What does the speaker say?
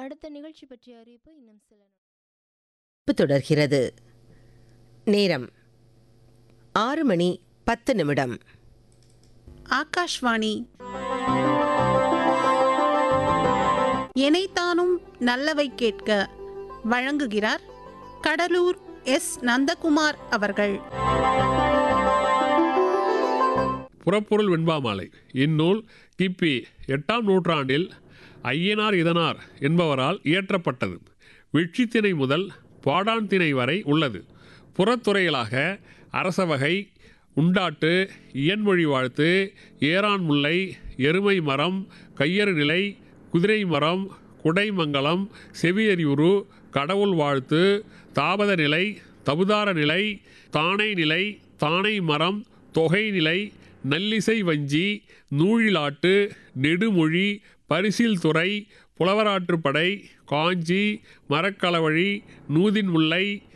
அடுத்த நிகழ்ச்சி பற்றிய அறிவிப்பு இன்னும் சில நொ- அறிவிப்பு தொடர்கிறது நேரம் ஆறு மணி பத்து நிமிடம் ஆகாஷ்வாணி எனைத்தானும் நல்லவை கேட்க வழங்குகிறார் கடலூர் எஸ் நந்தகுமார் அவர்கள் புறப்பொருள் வெண்பாமாலை இந்நூல் கிபி எட்டாம் நூற்றாண்டில் ஐயனார் இதனார் என்பவரால் இயற்றப்பட்டது வெற்றித்திணை முதல் பாடான் திணை வரை உள்ளது புறத்துறைகளாக அரசவகை உண்டாட்டு இயன்மொழி வாழ்த்து ஏரான் முல்லை எருமை மரம் கையறு நிலை குதிரை மரம் குடைமங்கலம் செவியறிவுரு கடவுள் வாழ்த்து தாபத நிலை தபுதார நிலை தானை நிலை தானை மரம் தொகை நிலை நல்லிசை வஞ்சி நூழிலாட்டு நெடுமொழி பரிசில் துறை புலவராற்றுப்படை காஞ்சி மரக்களவழி நூதின் முல்லை